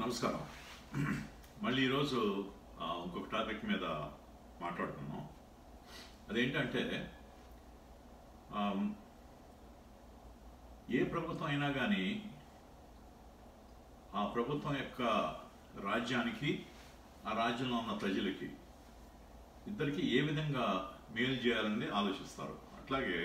నమస్కారం మళ్ళీ ఈరోజు ఆ, ఇంకొక టాపిక్ మీద మాట్లాడుతున్నాం అదేంటంటే ఆమ్, ఏ ప్రభుత్వం అయినా కానీ ఆ ప్రభుత్వం యొక్క రాజ్యానికి ఆ రాజ్యంలో ఉన్న ప్రజలకి ఇద్దరికి ఏ విధంగా మేలు చేయాలని ఆలోచిస్తారు అట్లాగే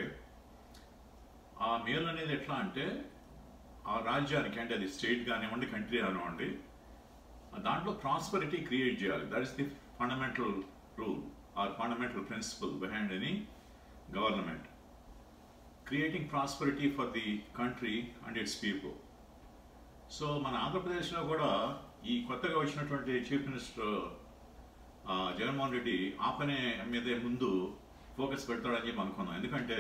ఆ మేలు అనేది ఎట్లా అంటే ఆ రాజ్యానికి అంటే అది స్టేట్ కానివ్వండి కంట్రీ కానివ్వండి దాంట్లో ప్రాస్పరిటీ క్రియేట్ చేయాలి that is the fundamental rule or fundamental principle behind any government creating prosperity for the country and its people so మన ఆంధ్రప్రదేశ్లో కూడా ఈ కొత్తగా వచ్చినటువంటి చీఫ్ మినిస్టర్ ఆ, జగన్మోహన్ రెడ్డి ఆ పనే మీదే ముందు ఫోకస్ పెడతాడని చెప్పి అనుకున్నాం ఎందుకంటే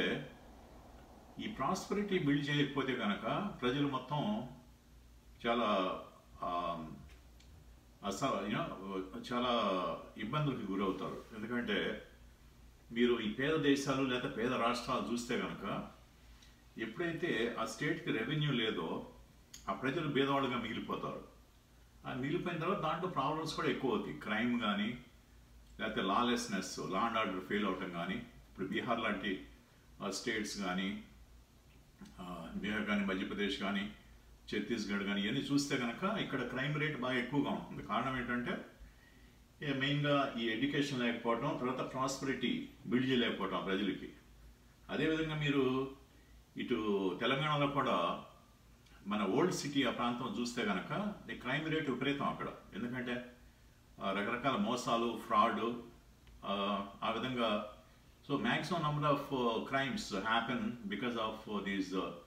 ఈ ప్రాస్పరిటీ బిల్డ్ చేయకపోతే కనుక ప్రజలు మొత్తం చాలా ఆమ్, అస యూనో చాలా ఇబ్బందులకు గురవుతారు ఎందుకంటే మీరు ఈ పేద దేశాలు లేదా పేద రాష్ట్రాలు చూస్తే కనుక ఎప్పుడైతే ఆ స్టేట్కి రెవెన్యూ లేదో ఆ ప్రజలు భేదవాళ్ళుగా మిగిలిపోతారు ఆ మిగిలిపోయిన తర్వాత దాంట్లో ప్రాబ్లమ్స్ కూడా ఎక్కువ అవుతాయి క్రైమ్ కానీ లేకపోతే lawlessness law and order fail అవటం కానీ ఇప్పుడు బీహార్ లాంటి స్టేట్స్ కానీ ఆ, బీహార్ కానీ మధ్యప్రదేశ్ కానీ ఛత్తీస్గఢ్ కానీ ఇవన్నీ చూస్తే కనుక ఇక్కడ క్రైమ్ రేట్ బాగా ఎక్కువగా ఉంటుంది కారణం ఏంటంటే ఏ మెయిన్గా ఈ ఎడ్యుకేషన్ లేకపోవడం తర్వాత ప్రాస్పరిటీ బిల్డ్ చేయలేకపోవడం ఆ ప్రజలకి అదేవిధంగా మీరు ఇటు తెలంగాణలో కూడా మన ఓల్డ్ సిటీ ఆ ప్రాంతం చూస్తే కనుక ఈ క్రైమ్ రేట్ విపరీతం అక్కడ ఎందుకంటే ఆ, రకరకాల మోసాలు ఫ్రాడ్ ఆ విధంగా so maximum number of crimes happen because of these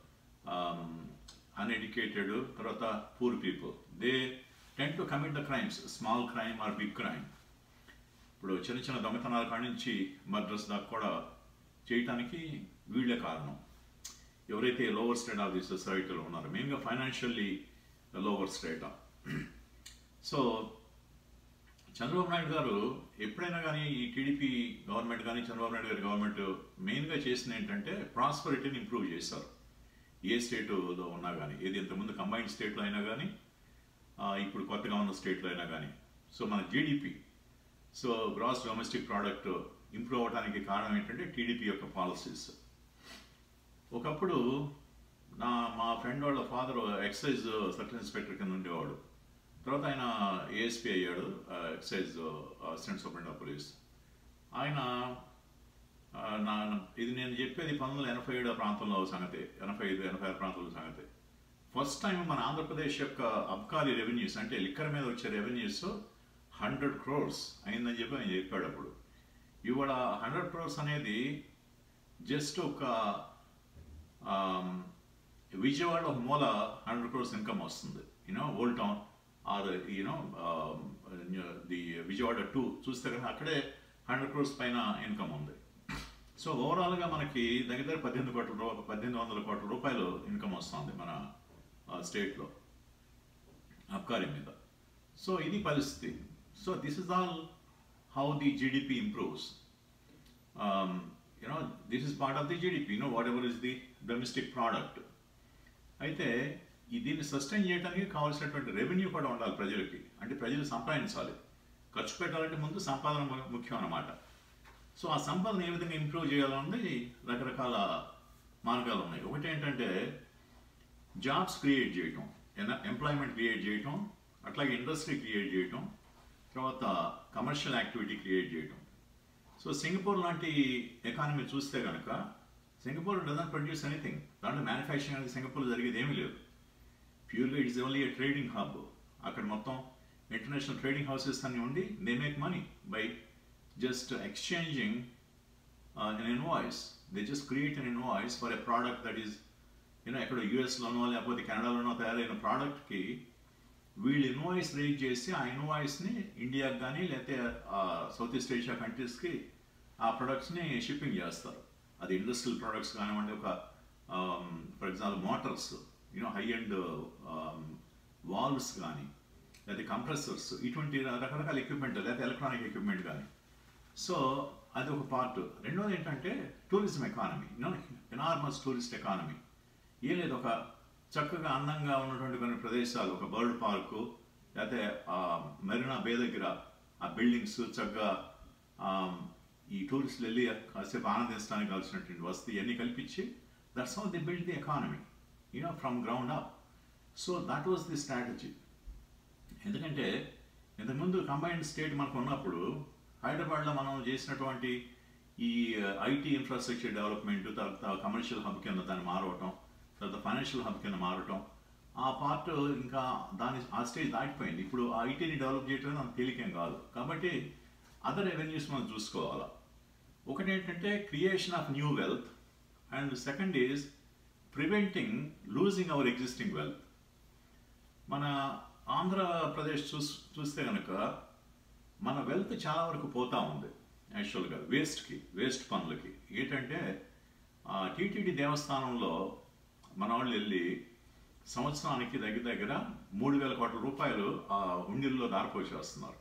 uneducated తర్వాత poor people they tend to commit the crimes small crime or big crime ఇప్పుడు చిన్న చిన్న దొంగతనాల కాడి నుంచి మర్డర్స్ దాకా కూడా చేయటానికి వీళ్ళే కారణం ఎవరైతే లోవర్ స్టేట్ ఆఫ్ ది సొసైటీలో ఉన్నారో మెయిన్గా financially lower state so Chandrababu Naidu గారు ఎప్పుడైనా కానీ ఈ టీడీపీ గవర్నమెంట్ కానీ చంద్రబాబు నాయుడు గారి గవర్నమెంట్ మెయిన్గా చేసింది ఏంటంటే ప్రాస్పరిటీని ఇంప్రూవ్ చేశారు ఏ స్టేట్లో ఉన్నా కానీ ఏది ఇంతకుముందు కంబైన్డ్ స్టేట్లో అయినా కానీ ఆ, ఇప్పుడు కొత్తగా ఉన్న స్టేట్లో అయినా కానీ సో మన GDP so gross domestic product improve అవడానికి కారణం ఏంటంటే టీడీపీ యొక్క పాలసీస్ ఒకప్పుడు నా మా ఫ్రెండ్ వాళ్ళ ఫాదర్ ఎక్సైజ్ సర్కిల్ ఇన్స్పెక్టర్ కింద ఉండేవాడు తర్వాత ఆయన ఏఎస్పీ అయ్యాడు excise assistant superintendent of police ఆయన ఆ, నా ఇది నేను చెప్పేది పంతొమ్మిది వందల ఎనభై ఏడు ప్రాంతంలో సంగతి ఎనభై ఐదు ఎనభై ఆరు ప్రాంతంలో సంగతి ఫస్ట్ టైం మన ఆంధ్రప్రదేశ్ యొక్క అబ్కారీ రెవెన్యూస్ అంటే లిక్కర్ మీద వచ్చే రెవెన్యూస్ హండ్రెడ్ క్రోర్స్ అయిందని చెప్పి ఆయన చెప్పాడు అప్పుడు ఇవాళ హండ్రెడ్ క్రోర్స్ అనేది జస్ట్ ఒక ఆమ్, విజయవాడ ఒక మూల హండ్రెడ్ క్రోర్స్ ఇన్కమ్ వస్తుంది you know old town or you know the Vijayawada too చూస్తే కనుక అక్కడే హండ్రెడ్ క్రోర్స్ పైన ఇన్కమ్ ఉంది సో ఓవరాల్గా మనకి దగ్గర దగ్గర పద్దెనిమిది కోట్ల రూ పద్దెనిమిది వందల కోట్ల రూపాయలు ఇన్కమ్ వస్తుంది మన స్టేట్లో అబ్కారీ మీద సో ఇది పరిస్థితి so this is all how the GDP improves you know this is part of the GDP you know whatever is the domestic product అయితే ఈ దీన్ని సస్టైన్ చేయడానికి కావాల్సినటువంటి రెవెన్యూ కూడా ఉండాలి ప్రజలకి అంటే ప్రజలు సంపాదించాలి ఖర్చు పెట్టాలంటే ముందు సంపాదన ము- ముఖ్యం అన్నమాట సో ఆ సంపాదన ఏ విధంగా ఇంప్రూవ్ చేయాలన్నది రకరకాల మార్గాలు ఉన్నాయి ఒకటి ఏంటంటే జాబ్స్ క్రియేట్ చేయటం ఎంప్లాయ్మెంట్ క్రియేట్ చేయటం అట్లాగే ఇండస్ట్రీ క్రియేట్ చేయటం తర్వాత కమర్షియల్ యాక్టివిటీ క్రియేట్ చేయటం సో సింగపూర్ లాంటి ఎకానమీ చూస్తే కనుక సింగపూర్ డజన్ ప్రొడ్యూస్ ఎనీథింగ్ దాంట్లో మ్యానుఫ్యాక్చరింగ్ అనేది సింగపూర్ జరిగేది ఏమీ లేదు purely it's only a trading hub అక్కడ మొత్తం ఇంటర్నేషనల్ ట్రేడింగ్ హౌసెస్ అన్ని ఉండి they make money by just exchanging an invoice. They just create an invoice for a product that is, you know ఎక్కడ యూఎస్లోనో లేకపోతే కెనడాలోనో తయారైన ప్రోడక్ట్కి వీళ్ళు ఇన్వాయిస్ రేట్ చేసి ఆ ఇన్వాయిస్ని ఇండియాకి కానీ లేకపోతే సౌత్ ఈస్ట్ ఏషియా కంట్రీస్కి ఆ ప్రొడక్ట్స్ని షిప్పింగ్ చేస్తారు అది ఇండస్ట్రియల్ ప్రొడక్ట్స్ కానివ్వండి ఒక for example motors you know high end valves కానీ లేకపోతే కంప్రెసర్స్ ఇటువంటి రకరకాల ఎక్విప్మెంట్ లేకపోతే ఎలక్ట్రానిక్ ఎక్విప్మెంట్ కానీ సో అది ఒక పార్ట్ రెండోది ఏంటంటే tourism economy you know enormous tourist economy ఏం లేదు ఒక చక్కగా అందంగా ఉన్నటువంటి కొన్ని ప్రదేశాలు ఒక బర్డ్ పార్కు లేకపోతే ఆ మెరీనా బే దగ్గర ఆ బిల్డింగ్స్ చక్కగా ఆ, ఈ టూరిస్టులు వెళ్ళి కాసేపు ఆనందించడానికి కావాల్సినటువంటి వసతి ఇవన్నీ కల్పించి that's how the build the economy you know from ground up so that was the strategy ఎందుకంటే ఇంతకుముందు కంబైన్డ్ స్టేట్ మనకు ఉన్నప్పుడు హైదరాబాద్లో మనం చేసినటువంటి ఈ ఐటీ ఇన్ఫ్రాస్ట్రక్చర్ డెవలప్మెంట్ తర్వాత కమర్షియల్ హబ్ కింద దాన్ని మారవటం తర్వాత ఫైనాన్షియల్ హబ్ కింద మారటం ఆ పార్ట్ ఇంకా దాని ఆ స్టేజ్ దాటిపోయింది ఇప్పుడు ఆ ఐటీని డెవలప్ చేయడం అంత తేలికేం కాదు కాబట్టి అదర్ రెవెన్యూస్ మనం చూసుకోవాలా ఒకటి ఏంటంటే creation of new wealth and second is preventing losing our existing wealth మన ఆంధ్రప్రదేశ్ చూస్ చూస్తే కనుక మన వెల్త్ చాలా వరకు పోతా ఉంది యాక్చువల్గా వేస్ట్కి వేస్ట్ పనులకి ఏంటంటే టీటీడీ దేవస్థానంలో మన వాళ్ళు వెళ్ళి సంవత్సరానికి దగ్గర దగ్గర మూడు వేల కోట్ల రూపాయలు ఆ ఉండిల్లో దారిపోసేస్తున్నారు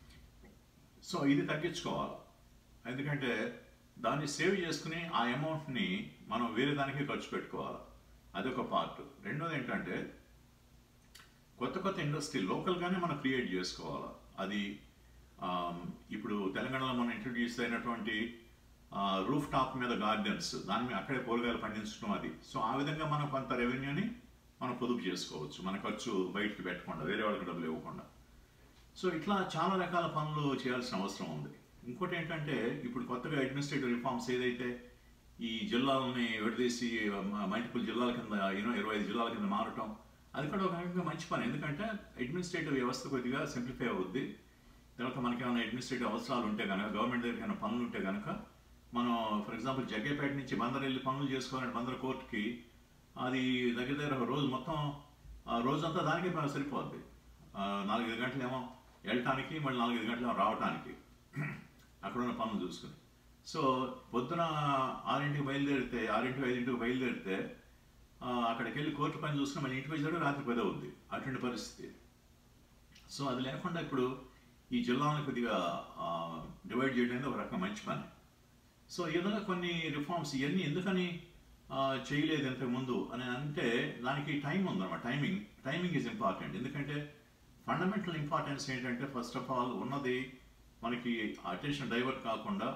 సో ఇది తగ్గించుకోవాలి ఎందుకంటే దాన్ని సేవ్ చేసుకుని ఆ అమౌంట్ని మనం వేరే దానికి ఖర్చు పెట్టుకోవాలి అదొక పార్ట్ రెండోది ఏంటంటే కొత్త కొత్త ఇండస్ట్రీ లోకల్గానే మనం క్రియేట్ చేసుకోవాలి అది ఆమ్, ఇప్పుడు తెలంగాణలో మనం ఇంట్రడ్యూస్ అయినటువంటి రూఫ్ టాప్ మీద గార్డెన్స్ దాని మీద అక్కడే కూరగాయలు పండించడం అది సో ఆ విధంగా మనం కొంత రెవెన్యూని మనం పొదుపు చేసుకోవచ్చు మన ఖర్చు బయటికి పెట్టకుండా వేరే వాళ్ళకి డబ్బులు ఇవ్వకుండా సో ఇట్లా చాలా రకాల పనులు చేయాల్సిన అవసరం ఉంది ఇంకోటి ఏంటంటే ఇప్పుడు కొత్తగా అడ్మినిస్ట్రేటివ్ రిఫార్మ్స్ ఏదైతే ఈ జిల్లాలని విడదీసి మల్టిపుల్ జిల్లాల కింద యూనో ఇరవై ఐదు జిల్లాల కింద మారటం అది కూడా ఒక రకంగా మంచి పని ఎందుకంటే అడ్మినిస్ట్రేటివ్ వ్యవస్థ కొద్దిగా సింప్లిఫై అవుద్ది తర్వాత మనకి ఏమైనా అడ్మినిస్ట్రేటివ్ అవసరాలు ఉంటే కనుక గవర్నమెంట్ దగ్గర ఏమైనా పనులు ఉంటే కనుక మనం ఫర్ ఎగ్జాంపుల్ జగ్గేపేట నుంచి బందర్ వెళ్ళి పనులు చేసుకోవాలంటే బందర్ కోర్టుకి అది దగ్గర దగ్గర ఒక రోజు మొత్తం ఆ రోజంతా దానికే పని సరిపోద్ది ఆ, నాలుగైదు గంటలేమో వెళ్ళటానికి మళ్ళీ నాలుగైదు గంటలేమో రావటానికి అక్కడ ఉన్న పనులు చూసుకుని సో పొద్దున ఆరింటికి బయలుదేరితే ఆరింటికి ఐదింటికి బయలుదేరితే ఆ, అక్కడికి వెళ్ళి కోర్టు పని చూసుకుని మళ్ళీ ఇంటికి వచ్చేటప్పుడు రాత్రి పది అవుద్ది అటువంటి పరిస్థితి సో అది లేకుండా ఇప్పుడు ఈ జిల్లాలను కొద్దిగా డివైడ్ చేయడం అనేది ఒక రకం మంచి పని సో ఈ విధంగా కొన్ని రిఫార్మ్స్ ఇవన్నీ ఎందుకని ఆ, చేయలేదు ఇంతకుముందు అని అంటే దానికి టైం ఉందన్నమాట టైమింగ్ టైమింగ్ ఈజ్ ఇంపార్టెంట్ ఎందుకంటే ఫండమెంటల్ ఇంపార్టెన్స్ ఏంటంటే ఫస్ట్ ఆఫ్ ఆల్ ఉన్నది మనకి అటెన్షన్ డైవర్ట్ కాకుండా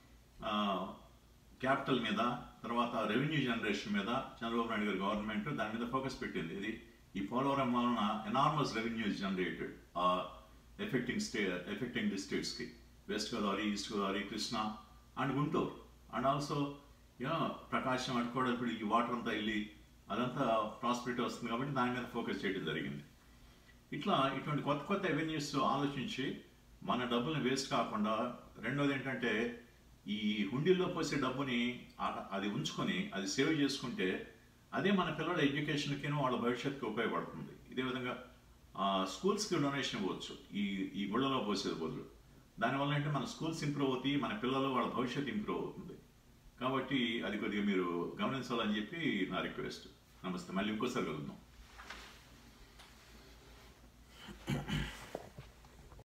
క్యాపిటల్ మీద తర్వాత రెవెన్యూ జనరేషన్ మీద చంద్రబాబు నాయుడు గారి గవర్నమెంట్ దాని మీద ఫోకస్ పెట్టింది ఇది ఈ పోలవరం వలన enormous revenues generated affecting stay affecting డిస్ట్రిక్ట్స్కి west Godavari east Godavari Krishna and Guntur and also you know Prakasam అటు కూడా ఇప్పుడు ఈ వాటర్ అంతా వెళ్ళి అదంతా ప్రాస్పెరిటీ వస్తుంది కాబట్టి దాని మీద ఫోకస్ చేయడం జరిగింది ఇట్లా ఇటువంటి కొత్త కొత్త అవెన్యూస్ ఆలోచించి మన డబ్బుల్ని వేస్ట్ కాకుండా రెండోది ఏంటంటే ఈ హుండీల్లో పోసే డబ్బుని ఆ- అది ఉంచుకొని అది సేవ్ చేసుకుంటే అదే మన పిల్లల ఎడ్యుకేషన్కి వాళ్ళ భవిష్యత్తుకి ఉపయోగపడుతుంది ఇదే విధంగా ఆ, స్కూల్స్కి డొనేషన్ ఇవ్వచ్చు ఈ ఈ గుళ్ళలో పోసేది బదులు దానివల్ల అంటే మన స్కూల్స్ ఇంప్రూవ్ అవుతాయి మన పిల్లలు వాళ్ళ భవిష్యత్తు ఇంప్రూవ్ అవుతుంది కాబట్టి అది కొద్దిగా మీరు గమనించాలని చెప్పి నా రిక్వెస్ట్ నమస్తే మళ్ళీ ఇంకోసారి కలుద్దాం